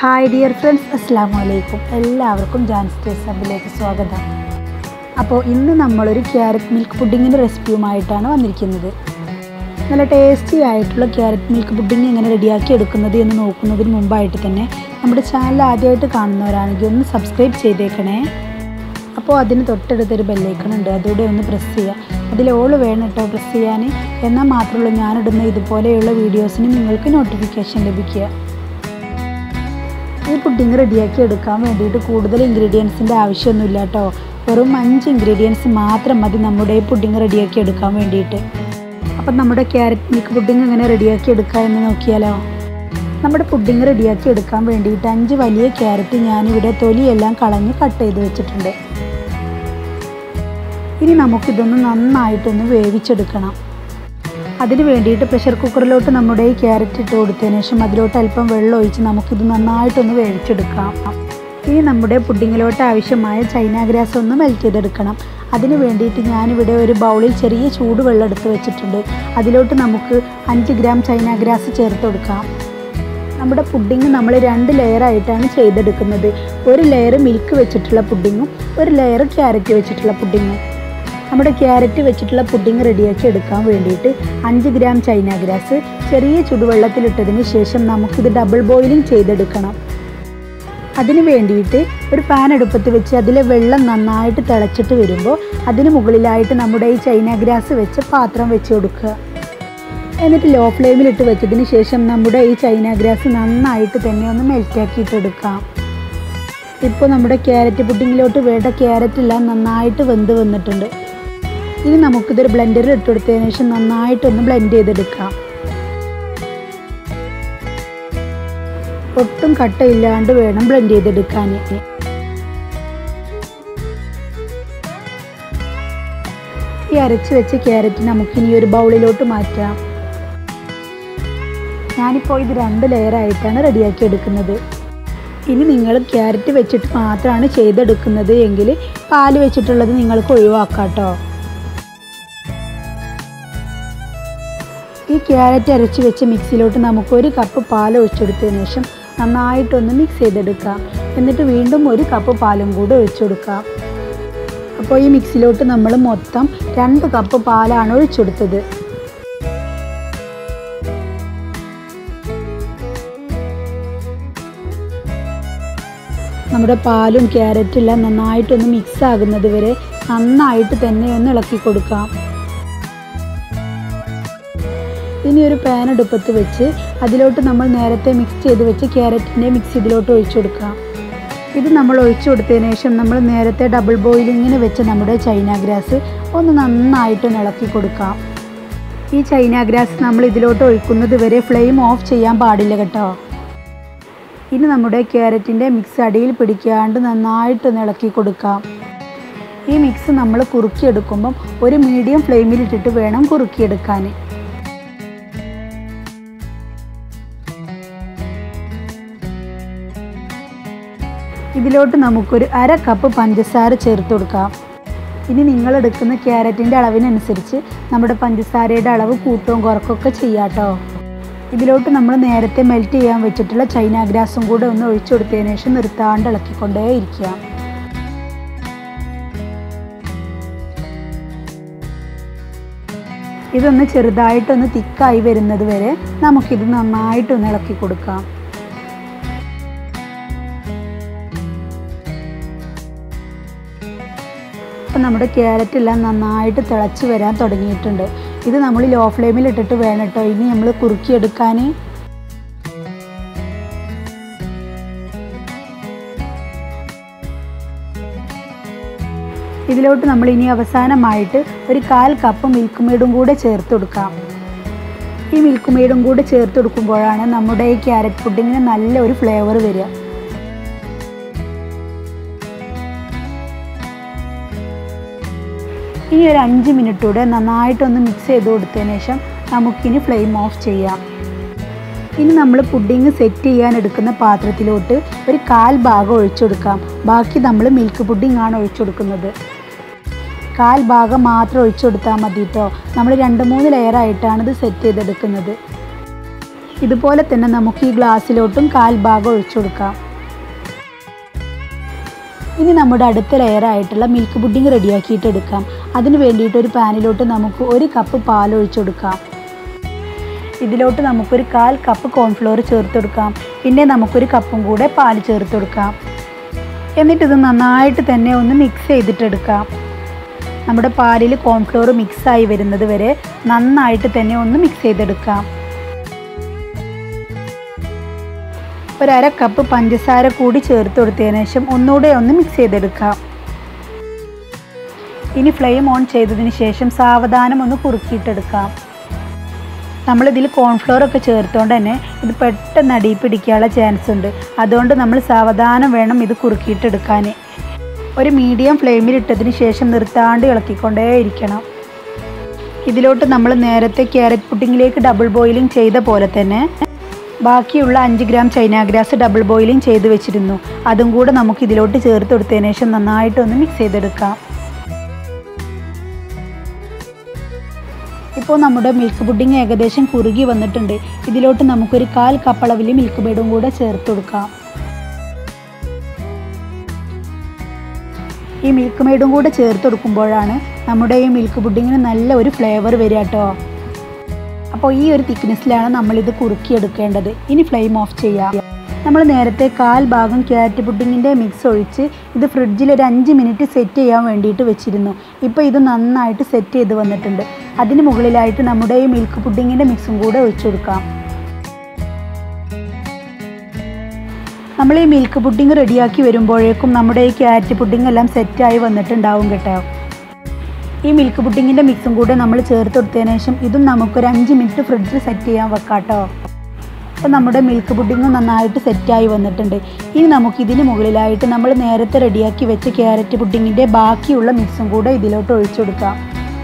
hi dear friends അസ്സാം വലൈക്കും എല്ലാവർക്കും ജാൻസ് ടേസ്റ്റ് ഹബിലേക്ക് സ്വാഗതം അപ്പോൾ ഇന്ന് നമ്മളൊരു ക്യാരറ്റ് മിൽക്ക് പുഡിങ്ങിൻ്റെ റെസിപ്പിയുമായിട്ടാണ് വന്നിരിക്കുന്നത് നല്ല ടേസ്റ്റി ആയിട്ടുള്ള ക്യാരറ്റ് മിൽക്ക് പുഡിങ് എങ്ങനെ റെഡിയാക്കി എടുക്കുന്നത് എന്ന് നോക്കുന്നതിന് മുമ്പായിട്ട് തന്നെ നമ്മുടെ ചാനൽ ആദ്യമായിട്ട് കാണുന്നവരാണെങ്കിൽ ഒന്ന് സബ്സ്ക്രൈബ് ചെയ്തേക്കണേ അപ്പോൾ അതിന് തൊട്ടടുത്തൊരു ബെല്ലൈക്കൺ ഉണ്ട് അതോടെ ഒന്ന് പ്രസ് ചെയ്യുക അതിൽ ഓള് വേണം കേട്ടോ പ്രസ് ചെയ്യാൻ എന്നാൽ മാത്രമുള്ളൂ ഞാനിടുന്ന ഇതുപോലെയുള്ള വീഡിയോസിന് നിങ്ങൾക്ക് നോട്ടിഫിക്കേഷൻ ലഭിക്കുക ഈ പുഡിങ് റെഡിയാക്കി എടുക്കാൻ വേണ്ടിയിട്ട് കൂടുതൽ ഇൻഗ്രീഡിയൻസിൻ്റെ ആവശ്യമൊന്നുമില്ല കേട്ടോ വെറും അഞ്ച് ഇൻഗ്രീഡിയൻസ് മാത്രം മതി നമ്മുടെ ഈ പുഡിങ് റെഡിയാക്കി എടുക്കാൻ വേണ്ടിയിട്ട് അപ്പം നമ്മുടെ ക്യാരറ്റ് മിൽക്ക് പുഡിങ് എങ്ങനെ റെഡിയാക്കി എടുക്കുക എന്ന് നോക്കിയാലോ നമ്മുടെ പുഡിങ് റെഡിയാക്കി എടുക്കാൻ വേണ്ടിയിട്ട് അഞ്ച് വലിയ ക്യാരറ്റ് ഞാനിവിടെ തൊലിയെല്ലാം കളഞ്ഞ് കട്ട് ചെയ്ത് വെച്ചിട്ടുണ്ട് ഇനി നമുക്കിതൊന്ന് നന്നായിട്ടൊന്ന് വേവിച്ചെടുക്കണം അതിന് വേണ്ടിയിട്ട് പ്രഷർ കുക്കറിലോട്ട് നമ്മുടെ ഈ ക്യാരറ്റ് ഇട്ട് കൊടുത്തതിന് ശേഷം അതിലോട്ട് അല്പം വെള്ളം ഒഴിച്ച് നമുക്കിത് നന്നായിട്ടൊന്ന് വേവിച്ചെടുക്കാം ഇനി നമ്മുടെ പുഡിങ്ങിലോട്ട് ആവശ്യമായ ചൈന ഗ്രാസ് ഒന്ന് മെൽറ്റ് ചെയ്തെടുക്കണം അതിന് വേണ്ടിയിട്ട് ഞാനിവിടെ ഒരു ബൗളിൽ ചെറിയ ചൂടുവെള്ളം എടുത്ത് വെച്ചിട്ടുണ്ട് അതിലോട്ട് നമുക്ക് അഞ്ച് ഗ്രാം ചൈന ഗ്രാസ് ചേർത്ത് കൊടുക്കാം നമ്മുടെ പുഡിങ് നമ്മൾ രണ്ട് ലെയറായിട്ടാണ് ചെയ്തെടുക്കുന്നത് ഒരു ലെയർ മിൽക്ക് വെച്ചിട്ടുള്ള പുഡിങ്ങും ഒരു ലെയർ ക്യാരറ്റ് വെച്ചിട്ടുള്ള പുഡിങ്ങും നമ്മുടെ ക്യാരറ്റ് വെച്ചിട്ടുള്ള പുഡിങ് റെഡിയാക്കി എടുക്കാൻ വേണ്ടിയിട്ട് അഞ്ച് ഗ്രാം ചൈന ഗ്രാസ് ചെറിയ ചുടുവെള്ളത്തിലിട്ടതിന് ശേഷം നമുക്കിത് ഡബിൾ ബോയിലിംഗ് ചെയ്തെടുക്കണം അതിന് വേണ്ടിയിട്ട് ഒരു പാൻ അടുപ്പത്ത് വെച്ച് അതിലെ വെള്ളം നന്നായിട്ട് തിളച്ചിട്ട് വരുമ്പോൾ അതിന് മുകളിലായിട്ട് നമ്മുടെ ഈ ചൈന ഗ്രാസ് വെച്ച് പാത്രം വെച്ച് കൊടുക്കുക എന്നിട്ട് ലോ ഫ്ലെയിമിലിട്ട് വെച്ചതിന് ശേഷം നമ്മുടെ ഈ ചൈന ഗ്രാസ് നന്നായിട്ട് തന്നെ ഒന്ന് മെൽറ്റാക്കിയിട്ടെടുക്കാം ഇപ്പോൾ നമ്മുടെ ക്യാരറ്റ് പുഡിങ്ങിലോട്ട് വേണ്ട ക്യാരറ്റ് എല്ലാം നന്നായിട്ട് വെന്ത് വന്നിട്ടുണ്ട് ഇനി നമുക്കിതൊരു ബ്ലെൻഡറിൽ ഇട്ട് കൊടുത്തതിന് ശേഷം നന്നായിട്ടൊന്ന് ബ്ലെൻഡ് ചെയ്തെടുക്കാം ഒട്ടും കട്ടയില്ലാണ്ട് വേണം ബ്ലെൻഡ് ചെയ്തെടുക്കാൻ ഈ അരച്ച് വെച്ച ക്യാരറ്റ് നമുക്കിനി ഒരു ബൗളിലോട്ട് മാറ്റാം ഞാനിപ്പോൾ ഇത് രണ്ട് ലെയറായിട്ടാണ് റെഡിയാക്കി എടുക്കുന്നത് ഇനി നിങ്ങൾ ക്യാരറ്റ് വെച്ചിട്ട് മാത്രമാണ് ചെയ്തെടുക്കുന്നത് എങ്കിൽ പാല് വെച്ചിട്ടുള്ളത് നിങ്ങൾക്ക് ഒഴിവാക്കാം കേട്ടോ ഈ ക്യാരറ്റ് അരച്ച് വെച്ച മിക്സിയിലോട്ട് നമുക്ക് ഒരു കപ്പ് പാൽ ഒഴിച്ചെടുത്തതിന് ശേഷം നന്നായിട്ടൊന്ന് മിക്സ് ചെയ്തെടുക്കാം എന്നിട്ട് വീണ്ടും ഒരു കപ്പ് പാലും കൂടെ ഒഴിച്ചു കൊടുക്കാം അപ്പോൾ ഈ മിക്സിയിലോട്ട് നമ്മൾ മൊത്തം രണ്ട് കപ്പ് പാലാണ് ഒഴിച്ചെടുത്തത് നമ്മുടെ പാലും ക്യാരറ്റും എല്ലാം നന്നായിട്ടൊന്ന് മിക്സ് ആകുന്നത് വരെ നന്നായിട്ട് തന്നെ ഒന്ന് ഇളക്കി കൊടുക്കാം ഇനി ഒരു പാൻ അടുപ്പത്ത് വെച്ച് അതിലോട്ട് നമ്മൾ നേരത്തെ മിക്സ് ചെയ്ത് വെച്ച് ക്യാരറ്റിൻ്റെ മിക്സ് ഇതിലോട്ട് ഒഴിച്ചു കൊടുക്കാം ഇത് നമ്മൾ ഒഴിച്ചു കൊടുത്തതിന് ശേഷം നമ്മൾ നേരത്തെ ഡബിൾ ബോയിലിങ്ങിന് വെച്ച നമ്മുടെ ചൈന ഗ്രാസ് ഒന്ന് നന്നായിട്ടൊന്ന് ഇളക്കി കൊടുക്കാം ഈ ചൈന ഗ്രാസ് നമ്മൾ ഇതിലോട്ട് ഒഴിക്കുന്നത് വരെ ഫ്ലെയിം ഓഫ് ചെയ്യാൻ പാടില്ല കേട്ടോ ഇനി നമ്മുടെ ക്യാരറ്റിൻ്റെ മിക്സ് അടിയിൽ പിടിക്കാണ്ട് നന്നായിട്ടൊന്ന് ഇളക്കി കൊടുക്കാം ഈ മിക്സ് നമ്മൾ കുറുക്കിയെടുക്കുമ്പം ഒരു മീഡിയം ഫ്ലെയിമിലിട്ടിട്ട് വേണം കുറുക്കിയെടുക്കാൻ ഇതിലോട്ട് നമുക്കൊരു അര കപ്പ് പഞ്ചസാര ചേർത്ത് കൊടുക്കാം ഇനി നിങ്ങൾ എടുക്കുന്ന ക്യാരറ്റിൻ്റെ അളവിനനുസരിച്ച് നമ്മുടെ പഞ്ചസാരയുടെ അളവ് കൂട്ടവും കുറക്കൊക്കെ ചെയ്യാം കേട്ടോ ഇതിലോട്ട് നമ്മൾ നേരത്തെ മെൽറ്റ് ചെയ്യാൻ വെച്ചിട്ടുള്ള ചൈന ഗ്രാസും കൂടെ ഒന്ന് ഒഴിച്ചു കൊടുത്തതിന് ശേഷം നിർത്താണ്ട് ഇളക്കിക്കൊണ്ടേ ഇരിക്കുക ഇതൊന്ന് ചെറുതായിട്ടൊന്ന് തിക്കായി വരുന്നത് വരെ നമുക്കിത് നന്നായിട്ടൊന്ന് ഇളക്കി കൊടുക്കാം ഇപ്പം നമ്മുടെ ക്യാരറ്റ് എല്ലാം നന്നായിട്ട് തിളച്ച് വരാൻ തുടങ്ങിയിട്ടുണ്ട് ഇത് നമ്മൾ ലോ ഫ്ലെയിമിൽ ഇട്ടിട്ട് വേണം കേട്ടോ ഇനി നമ്മൾ കുറുക്കിയെടുക്കാൻ ഇതിലോട്ട് നമ്മൾ ഇനി അവസാനമായിട്ട് ഒരു കാൽ കപ്പ് മിൽക്ക് മെയ്ഡും കൂടെ ചേർത്ത് കൊടുക്കാം ഈ മിൽക്ക് മെയ്ഡും കൂടെ ചേർത്ത് കൊടുക്കുമ്പോഴാണ് നമ്മുടെ ഈ ക്യാരറ്റ് പുഡിങ്ങിന് നല്ല ഒരു ഫ്ലേവർ വരിക ഇനി ഒരു അഞ്ച് മിനിറ്റ് കൂടെ നന്നായിട്ടൊന്ന് മിക്സ് ചെയ്ത് കൊടുത്തതിന് ശേഷം നമുക്കിനി ഫ്ലെയിം ഓഫ് ചെയ്യാം ഇനി നമ്മൾ പുഡിങ് സെറ്റ് ചെയ്യാൻ എടുക്കുന്ന പാത്രത്തിലോട്ട് ഒരു കാൽ ഭാഗം ഒഴിച്ചു കൊടുക്കാം ബാക്കി നമ്മൾ മിൽക്ക് പുഡിംഗ് ആണ് ഒഴിച്ചു കൊടുക്കുന്നത് കാൽ ഭാഗം മാത്രം ഒഴിച്ചു കൊടുത്താൽ മതി കേട്ടോ നമ്മൾ രണ്ട് മൂന്ന് ലെയറായിട്ടാണ് ഇത് സെറ്റ് ചെയ്തെടുക്കുന്നത് ഇതുപോലെ തന്നെ നമുക്ക് ഈ ഗ്ലാസ്സിലോട്ടും കാൽ ഭാഗം ഒഴിച്ചു കൊടുക്കാം ഇനി നമ്മുടെ അടുത്ത ലെയറായിട്ടുള്ള മിൽക്ക് പുഡിംഗ് റെഡിയാക്കിയിട്ട് എടുക്കാം അതിന് വേണ്ടിയിട്ട് ഒരു പാനിലോട്ട് നമുക്ക് ഒരു കപ്പ് പാൽ ഒഴിച്ചു കൊടുക്കാം ഇതിലോട്ട് നമുക്കൊരു കാൽ കപ്പ് കോൺഫ്ലോർ ചേർത്ത് കൊടുക്കാം പിന്നെ നമുക്കൊരു കപ്പും കൂടെ പാൽ ചേർത്ത് കൊടുക്കാം എന്നിട്ടിത് നന്നായിട്ട് തന്നെ ഒന്ന് മിക്സ് ചെയ്തിട്ടെടുക്കാം നമ്മുടെ പാലിൽ കോൺഫ്ലോർ മിക്സായി വരുന്നത് വരെ നന്നായിട്ട് തന്നെ ഒന്ന് മിക്സ് ചെയ്തെടുക്കാം ഒരു അര കപ്പ് പഞ്ചസാര കൂടി ചേർത്ത് കൊടുത്തതിന് ശേഷം ഒന്നുകൂടെ ഒന്ന് മിക്സ് ചെയ്തെടുക്കാം ഇനി ഫ്ലെയിം ഓൺ ചെയ്തതിന് ശേഷം സാവധാനം ഒന്ന് കുറുക്കിയിട്ടെടുക്കാം നമ്മളിതിൽ കോൺഫ്ലോർ ഒക്കെ ചേർത്തുകൊണ്ട് തന്നെ ഇത് പെട്ടെന്ന് അടി പിടിക്കാനുള്ള ചാൻസ് ഉണ്ട് അതുകൊണ്ട് നമ്മൾ സാവധാനം വേണം ഇത് കുറുക്കിയിട്ടെടുക്കാൻ ഒരു മീഡിയം ഫ്ലെയിമിൽ ഇട്ടതിന് ശേഷം നിർത്താണ്ട് ഇളക്കിക്കൊണ്ടേ ഇരിക്കണം ഇതിലോട്ട് നമ്മൾ നേരത്തെ ക്യാരറ്റ് പുഡിങ്ങിലേക്ക് ഡബിൾ ബോയിലിംഗ് ചെയ്ത പോലെ തന്നെ ബാക്കിയുള്ള അഞ്ച് gram China grass double boiling ചെയ്ത് വെച്ചിരുന്നു അതും കൂടെ നമുക്ക് ഇതിലോട്ട് ചേർത്ത് കൊടുത്തതിന് ശേഷം നന്നായിട്ടൊന്ന് മിക്സ് ചെയ്തെടുക്കാം ഇപ്പോൾ നമ്മുടെ മിൽക്ക് പുഡിംഗ് ഏകദേശം കുറുകി വന്നിട്ടുണ്ട് ഇതിലോട്ട് നമുക്കൊരു കാൽ കപ്പളവിൽ മിൽക്ക് മെയ്ഡും കൂടെ ചേർത്ത് കൊടുക്കാം ഈ മിൽക്ക് മെയ്ഡും കൂടെ ചേർത്ത് കൊടുക്കുമ്പോഴാണ് നമ്മുടെ ഈ മിൽക്ക് പുഡിങ്ങിന് നല്ല ഒരു ഫ്ലേവർ വരിക കേട്ടോ അപ്പോൾ ഈ ഒരു തിക്നെസ്സിലാണ് നമ്മളിത് കുറുക്കിയെടുക്കേണ്ടത് ഇനി ഫ്ലെയിം ഓഫ് ചെയ്യാം നമ്മൾ നേരത്തെ കാൽ ഭാഗം ക്യാരറ്റ് പുഡിങ്ങിൻ്റെ മിക്സ് ഒഴിച്ച് ഇത് ഫ്രിഡ്ജിൽ ഒരു അഞ്ച് മിനിറ്റ് സെറ്റ് ചെയ്യാൻ വേണ്ടിയിട്ട് വെച്ചിരുന്നു ഇപ്പോൾ ഇത് നന്നായിട്ട് സെറ്റ് ചെയ്ത് വന്നിട്ടുണ്ട് അതിന് മുകളിലായിട്ട് നമ്മുടെ ഈ മിൽക്ക് പുഡിങ്ങിൻ്റെ മിക്സും കൂടെ ഒഴിച്ചു കൊടുക്കാം നമ്മൾ ഈ മിൽക്ക് പുഡിങ് റെഡിയാക്കി വരുമ്പോഴേക്കും നമ്മുടെ ഈ ക്യാരറ്റ് പുഡിങ് എല്ലാം സെറ്റായി വന്നിട്ടുണ്ടാവും കേട്ടോ ഈ മിൽക്ക് പുഡിങ്ങിൻ്റെ മിക്സും കൂടെ നമ്മൾ ചേർത്ത് കൊടുത്തതിന് ശേഷം ഇതും നമുക്കൊരു അഞ്ച് മിനിറ്റ് ഫ്രിഡ്ജിൽ സെറ്റ് ചെയ്യാൻ വെക്കാം കേട്ടോ അപ്പോൾ നമ്മുടെ മിൽക്ക് പുഡിങ് നന്നായിട്ട് സെറ്റായി വന്നിട്ടുണ്ട് ഇനി നമുക്ക് ഇതിന് മുകളിലായിട്ട് നമ്മൾ നേരത്തെ റെഡിയാക്കി വെച്ച ക്യാരറ്റ് പുഡിങ്ങിൻ്റെ ബാക്കിയുള്ള മിക്സും കൂടെ ഇതിലോട്ട് ഒഴിച്ചു കൊടുക്കാം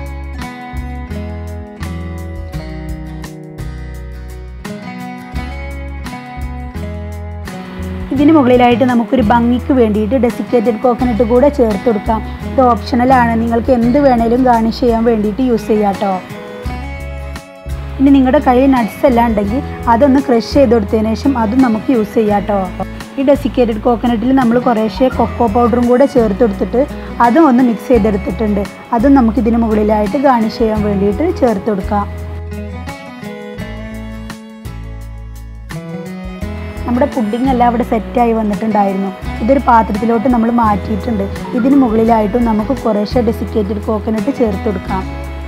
ഇതിന് മുകളിലായിട്ട് നമുക്കൊരു ഭംഗിക്ക് വേണ്ടിയിട്ട് ഡെസിക്കേറ്റഡ് കോക്കനട്ട് കൂടെ ചേർത്ത് കൊടുക്കാം ഇത് ഓപ്ഷണലാണ് നിങ്ങൾക്ക് എന്ത് വേണേലും ഗാർണിഷ് ചെയ്യാൻ വേണ്ടിയിട്ട് യൂസ് ചെയ്യാം കേട്ടോ ഇനി നിങ്ങളുടെ കയ്യിൽ നട്ട്സ് എല്ലാം ഉണ്ടെങ്കിൽ അതൊന്ന് ക്രഷ് ചെയ്ത് കൊടുത്തതിന് ശേഷം അതും നമുക്ക് യൂസ് ചെയ്യാം കേട്ടോ ഈ ഡെസിക്കേറ്റഡ് കോക്കനട്ടിൽ നമ്മൾ കുറേശ്ശെ കൊക്കോ പൗഡറും കൂടെ ചേർത്ത് കൊടുത്തിട്ട് അതും ഒന്ന് മിക്സ് ചെയ്തെടുത്തിട്ടുണ്ട് അതും നമുക്ക് ഇതിന് മുകളിലായിട്ട് ഗാർണിഷ് ചെയ്യാൻ വേണ്ടിയിട്ട് ചേർത്ത് കൊടുക്കാം നമ്മുടെ പുഡിംഗ് എല്ലാം അവിടെ സെറ്റായി വന്നിട്ടുണ്ടായിരുന്നു ഇതൊരു പാത്രത്തിലോട്ട് നമ്മൾ മാറ്റിയിട്ടുണ്ട് ഇതിന് മുകളിലായിട്ടും നമുക്ക് കുറേശ്ശെ ഡെസിക്കേറ്റഡ് കോക്കനട്ട് ചേർത്ത് കൊടുക്കാം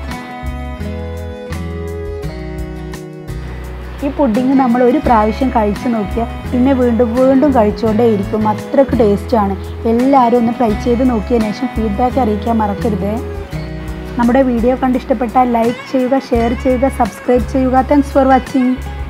ഈ പുഡിങ് നമ്മൾ ഒരു പ്രാവശ്യം കഴിച്ചു നോക്കിയാൽ പിന്നെ വീണ്ടും വീണ്ടും കഴിച്ചുകൊണ്ടേയിരിക്കും അത്രയ്ക്ക് ടേസ്റ്റാണ് എല്ലാവരും ഒന്ന് ട്രൈ ചെയ്ത് നോക്കിയതിന് ശേഷം ഫീഡ്ബാക്ക് അറിയിക്കാൻ മറക്കരുതേ നമ്മുടെ വീഡിയോ കണ്ട് ഇഷ്ടപ്പെട്ടാൽ ലൈക്ക് ചെയ്യുക ഷെയർ ചെയ്യുക സബ്സ്ക്രൈബ് ചെയ്യുക താങ്ക്സ് ഫോർ വാച്ചിങ്